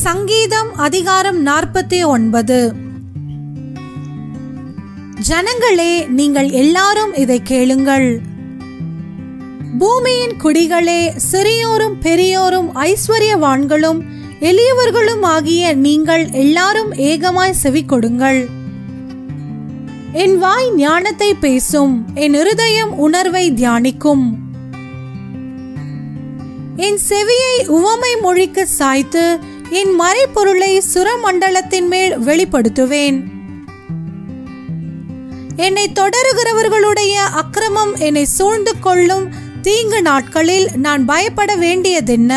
சங்கீதம் அதிகாரம் நாற்பத்தி ஒன்பது ஜனங்களே நீங்கள் எல்லாரும் இதை கேளுங்கள் பூமியின் குடிகளே சிறியோரும் பெரியோரும் ஐஸ்வர்யவான்களும் எளியவர்களும் ஆகிய நீங்கள் எல்லாரும் ஏகமாய் செவி கொடுங்கள் என் வாய் ஞானத்தை பேசும் என் இருதயம் உணர்வை தியானிக்கும் என் செவியை உவமை மொழிக்கு சாய்த்து என் மறைப்பொருளை சுரமண்டலத்தின் மேல் வெளிப்படுத்துவேன் என்னை தொடருகிறவர்களுடைய அக்கிரமம் என்னை சூழ்ந்து கொள்ளும் தீங்கு நாட்களில் நான் பயப்பட வேண்டியதென்ன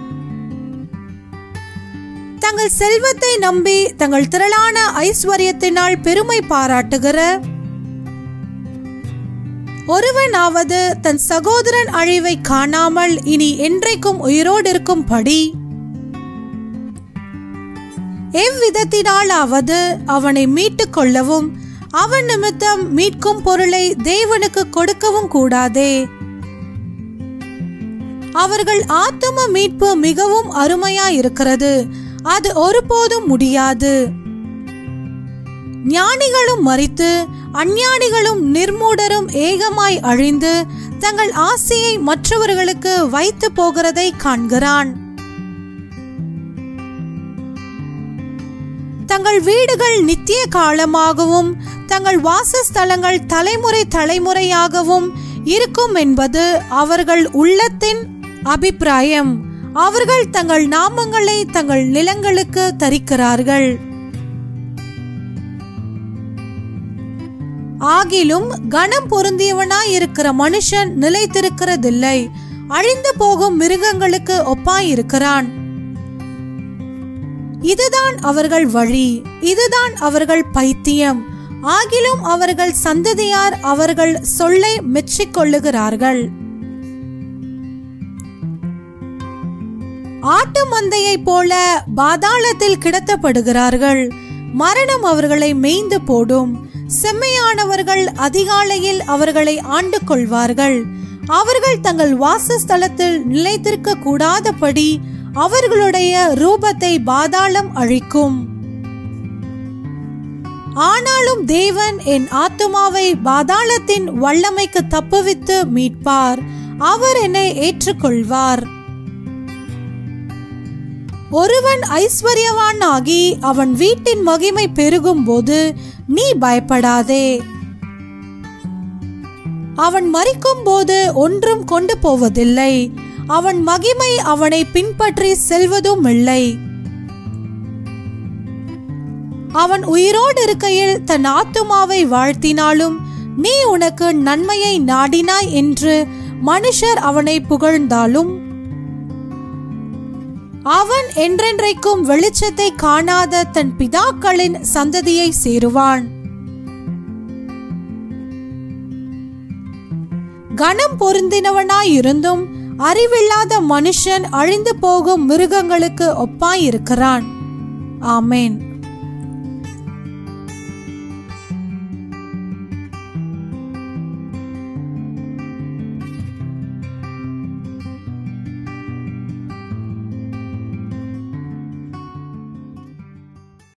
தங்கள் செல்வத்தை நம்பி தங்கள் திரளான ஐஸ்வர்யத்தினால் பெருமை பாராட்டுகிற ஒருவனாவது தன் சகோதரன் அழிவை காணாமல் இனி என்றைக்கும் உயிரோடு இருக்கும்படி எவ்விதத்தினாலாவது அவனை மீட்டுக் கொள்ளவும் அவன் நிமித்தம் மீட்கும் பொருளை தேவனுக்கு கொடுக்கவும் கூடாதே அவர்கள் ஆத்தும மீட்பு மிகவும் அருமையா இருக்கிறது அது ஒருபோதும் முடியாது ஞானிகளும் மறித்து அஞ்ஞானிகளும் நிர்மூடரும் ஏகமாய் அழிந்து தங்கள் ஆசையை மற்றவர்களுக்கு வைத்து போகிறதை காண்கிறான் தங்கள் வீடுகள் நித்திய காலமாகவும் தங்கள் வாசஸ்தலங்கள் தலைமுறை தலைமுறையாகவும் இருக்கும் என்பது அவர்கள் உள்ளத்தின் அபிப்பிராயம் அவர்கள் தங்கள் நாமங்களை தங்கள் நிலங்களுக்கு தரிக்கிறார்கள் ஆகிலும் கனம் பொருந்தியவனாய் இருக்கிற மனுஷன் நிலைத்திருக்கிறதில்லை அழிந்து போகும் மிருகங்களுக்கு ஒப்பாயிருக்கிறான் இதுதான் அவர்கள் வழி இதுதான் அவர்கள் பைத்தியம் ஆகிலும் அவர்கள் சந்ததியார் அவர்கள் சொல்லை மெச்சிக்கொள்ளுகிறார்கள் ஆட்டு மந்தையைப் போல பாதாளத்தில் கிடத்தப்படுகிறார்கள் மரணம் அவர்களை மேய்ந்து போடும் செம்மையானவர்கள் அதிகாலையில் அவர்களை ஆண்டு கொள்வார்கள் அவர்கள் தங்கள் வாசஸ்தலத்தில் நிலைத்திருக்க கூடாதபடி அவர்களுடைய ரூபத்தை பாதாளம் அழிக்கும் ஆனாலும் தேவன் என் ஆத்துமாவை பாதாளத்தின் வல்லமைக்கு தப்புவித்து மீட்பார் அவர் என்னை ஏற்றுக்கொள்வார் ஒருவன் ஐஸ்வர்யவான் ஆகி அவன் வீட்டின் மகிமை பெருகும் போது நீ பயப்படாதே அவன் மறிக்கும் போது ஒன்றும் கொண்டு போவதில்லை அவன் மகிமை அவனை பின்பற்றி செல்வதும் இல்லை அவன் உயிரோடு இருக்கையில் தன் ஆத்துமாவை வாழ்த்தினாலும் நீ உனக்கு நன்மையை நாடினாய் என்று மனுஷர் அவனை புகழ்ந்தாலும் அவன் என்றென்றைக்கும் வெளிச்சத்தை காணாத தன் பிதாக்களின் சந்ததியை சேருவான் கனம் பொருந்தினவனாயிருந்தும் அறிவில்லாத மனுஷன் அழிந்து போகும் மிருகங்களுக்கு ஒப்பாயிருக்கிறான் ஆமேன்